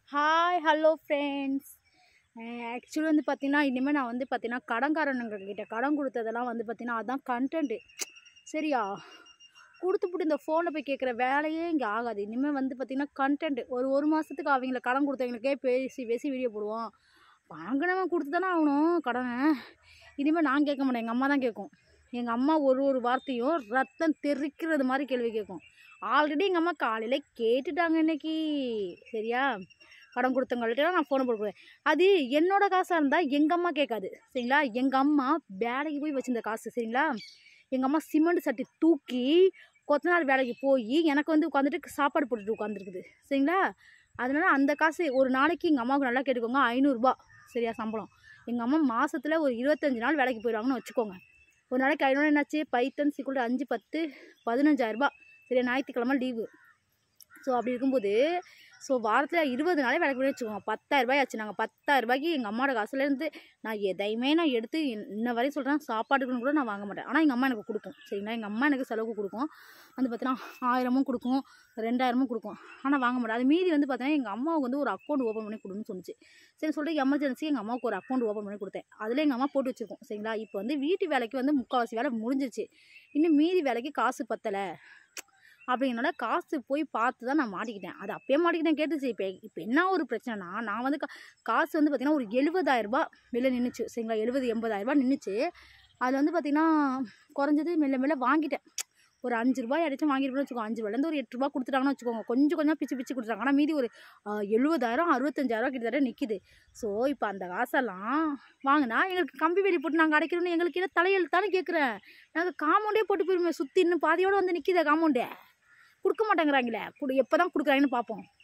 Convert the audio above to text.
hi hello friends actually வந்து பார்த்தீங்கன்னா இனிமேல் நான் வந்து பார்த்தீங்கன்னா கடன்காரனுங்கக்கிட்ட கடன் கொடுத்ததெல்லாம் வந்து பார்த்தீங்கன்னா அதான் கண்டென்ட்டு சரியா கொடுத்துப்புட்டு இந்த ஃபோனில் போய் கேட்குற வேலையே இங்கே ஆகாது இனிமேல் வந்து பார்த்தீங்கன்னா கண்டென்ட் ஒரு ஒரு மாதத்துக்கு அவங்கள கடன் கொடுத்தவங்களுக்கே பேசி பேசி வீடியோ போடுவோம் வாங்கினவன் கொடுத்து தானே ஆகணும் கடனை இனிமேல் நான் கேட்க மாட்டேன் எங்கள் அம்மா தான் கேட்கும் எங்கள் அம்மா ஒரு ஒரு வார்த்தையும் ரத்தம் தெறிக்கிறது மாதிரி கேள்வி கேட்கும் ஆல்ரெடி எங்கள் அம்மா காலையில் கேட்டுட்டாங்க இன்னைக்கு சரியா கடன் கொடுத்தவங்கள்ட்ட நான் ஃபோனை போடுவேன் அது என்னோட காசாக இருந்தால் எங்கள் அம்மா கேட்காது சரிங்களா எங்கள் அம்மா வேலைக்கு போய் வச்சிருந்த காசு சரிங்களா எங்கள் அம்மா சிமெண்ட் சட்டி தூக்கி கொத்தனார் வேலைக்கு போய் எனக்கு வந்து உட்காந்துட்டு சாப்பாடு போட்டுட்டு உட்காந்துருக்குது சரிங்களா அதனால அந்த காசு ஒரு நாளைக்கு எங்கள் அம்மாவுக்கு நல்லா கேட்டுக்கோங்க ஐநூறுரூபா சரியா சம்பளம் எங்கள் அம்மா மாதத்தில் ஒரு இருபத்தஞ்சு நாள் வேலைக்கு போயிடுவாங்கன்னு வச்சுக்கோங்க ஒரு நாளைக்கு ஐநூறு என்னாச்சு பைத்தன் சிக்குள்ள அஞ்சு பத்து பதினஞ்சாயிரரூபா சரியா ஞாயிற்றுக்கிழமை லீவு ஸோ அப்படி இருக்கும்போது ஸோ வாரத்தில் இருபது நாளே வேலைக்கு போய் வச்சுக்கோங்க பத்தாயிரரூபாய் ஆச்சு நாங்கள் பத்தாயிரரூபாய்க்கு எங்கள் அம்மாவோட காசுலேருந்து நான் எதையுமே நான் எடுத்து இன்ன வரையும் சொல்கிறேன் சாப்பாட்டுக்குன்னு கூட நான் வாங்க மாட்டேன் ஆனால் எங்கள் அம்மா எனக்கு கொடுக்கும் சரிங்களா எங்கள் அம்மா எனக்கு செலவுக்கு கொடுக்கும் வந்து பார்த்தீங்கன்னா ஆயிரமும் கொடுக்கும் ரெண்டாயிரமும் கொடுக்கும் ஆனால் வாங்க மாட்டேன் அது மீதி வந்து பார்த்தீங்கன்னா எங்கள் அம்மாவுக்கு வந்து ஒரு அக்கௌண்ட் ஓப்பன் பண்ணி கொடுன்னு சொன்னிச்சு சரி சொல்லிட்டு எமர்ஜென்சி எங்கள் அம்மாவுக்கு ஒரு அக்கௌண்ட் ஓப்பன் பண்ணி கொடுத்தேன் அதில் எங்கள் அம்மா போட்டு வச்சுருக்கோம் சரிங்களா இப்போ வந்து வீட்டு வேலைக்கு வந்து முக்கால்வாசி வேலை முடிஞ்சிருச்சு இன்னும் மீதி வேலைக்கு காசு பத்தலை அப்படிங்கிறனால காசு போய் பார்த்து தான் நான் மாட்டிக்கிட்டேன் அது அப்பயே மாட்டிக்கிட்டேன் கேட்டுச்சு இப்போ இப்போ என்ன ஒரு பிரச்சனைனா நான் வந்து கா- காசு வந்து பார்த்திங்கன்னா ஒரு எழுபதாயிரரூபா வெளில நின்றுச்சு சரிங்களா எழுபது எண்பதாயிரரூபா நின்றுச்சு அதில் வந்து பார்த்திங்கன்னா குறைஞ்சது மெல்ல மெல்ல வாங்கிட்டேன் ஒரு அஞ்சு ரூபாய் அடிச்சும் வாங்கிருப்பேன்னு வச்சுக்கோங்க அஞ்சு ரூபாயிலேருந்து ஒரு எட்டு ரூபா கொடுத்துட்டாங்கன்னு வச்சுக்கோங்க கொஞ்சம் கொஞ்சம் பிச்சு பிச்சு கொடுத்துட்டாங்க ஆனால் மீதி ஒரு ஆஹ், எழுபதாயிரம் அறுபத்தஞ்சாயிரம் கிட்டத்தட்ட நிற்கிது ஸோ இப்போ அந்த காசெல்லாம் வாங்கினா எங்களுக்கு கம்பி வேலி போட்டு நாங்கள் அடைக்கணும்னு எங்களுக்கு என்ன தலையெழுத்தானு கேட்குறேன் நாங்கள் காம்பவுண்டே போட்டு போயிருமே சுற்றி இன்னும் பாதியோடு வந்து நிற்கிதே காம்பவுண்டே கொடுக்க மாட்டேங்கிறாங்களே கொடு எப்போ தான் கொடுக்குறாங்கன்னு பார்ப்போம்